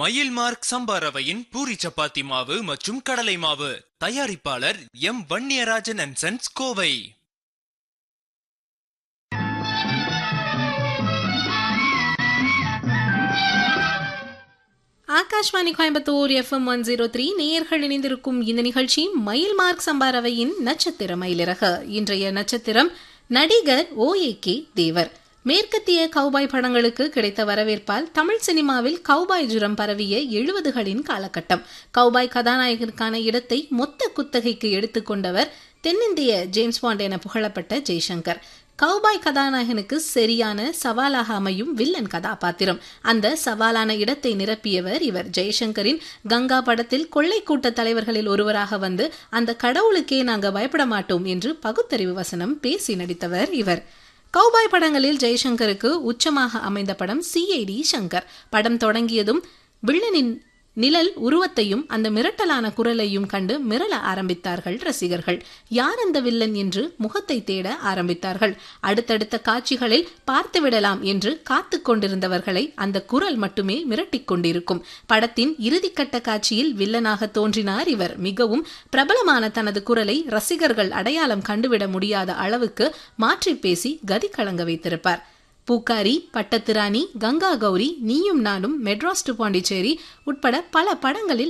மயில் மார்க் சம்பா ரவையின் பூரி சப்பாத்தி மாவு மற்றும் கடலை மாவு தயாரிப்பாளர் M Vanniyarajan and sons Kovai Akashvani Coimbatore FM one zero three நேயர்கள் இணைந்திருக்கும் இந்த நிகழ்ச்சி மயில் மார்க் சம்பாரவையின் நட்சத்திர மயிலிறகு இன்றைய நட்சத்திரம் நடிகர் ஓ ஏ கே தேவர் மேற்கத்திய கௌபாய் படங்களுக்கு கிடைத்த வரவேற்பால் தமிழ் சினிமாவில் கௌபாய் ஜுரம் பரவிய எழுபதுகளின் காலகட்டம் கௌபாய் கதாநாயகனுக்கான இடத்தை மொத்த குத்தகைக்கு எடுத்துக்கொண்டவர் தென்னிந்திய ஜேம்ஸ் பாண்ட் என புகழப்பட்ட ஜெய்சங்கர் கௌபாய் கதாநாயகனுக்கு சரியான சவாலாக அமையும் வில்லன் கதாபாத்திரம் அந்த சவாலான இடத்தை நிரப்பியவர் இவர் ஜெய்சங்கரின் கங்கா படத்தில் கொள்ளை கூட்ட தலைவர்களில் ஒருவராக வந்து அந்த கடவுளுக்கே நாங்க பயப்பட மாட்டோம் என்று பகுத்தறிவு வசனம் பேசி நடித்தவர் இவர் கௌபாய் படங்களில் ஜெய்சங்கருக்கு உச்சமாக அமைந்த படம் சிஐடி சங்கர் படம் தொடங்கியதும் வில்லனின் நிழல் உருவத்தையும் அந்த மிரட்டலான குரலையும் கண்டு மிரள ஆரம்பித்தார்கள் ரசிகர்கள் யார் அந்த வில்லன் என்று முகத்தை தேட ஆரம்பித்தார்கள் அடுத்தடுத்த காட்சிகளில் பார்த்துவிடலாம் என்று காத்து கொண்டிருந்தவர்களை அந்த குரல் மட்டுமே மிரட்டிக் கொண்டிருக்கும் படத்தின் இறுதிக்கட்ட காட்சியில் வில்லனாக தோன்றினார் இவர் மிகவும் பிரபலமான தனது குரலை ரசிகர்கள் அடையாளம் கண்டுவிட முடியாத அளவுக்கு மாற்றி பேசி கதி கலங்க வைத்திருப்பார் பூக்காரி பட்டத்திராணி கங்கா கௌரி நீயும் நானும் மெட்ராஸ் டு பாண்டிச்சேரி உட்பட பல படங்களில்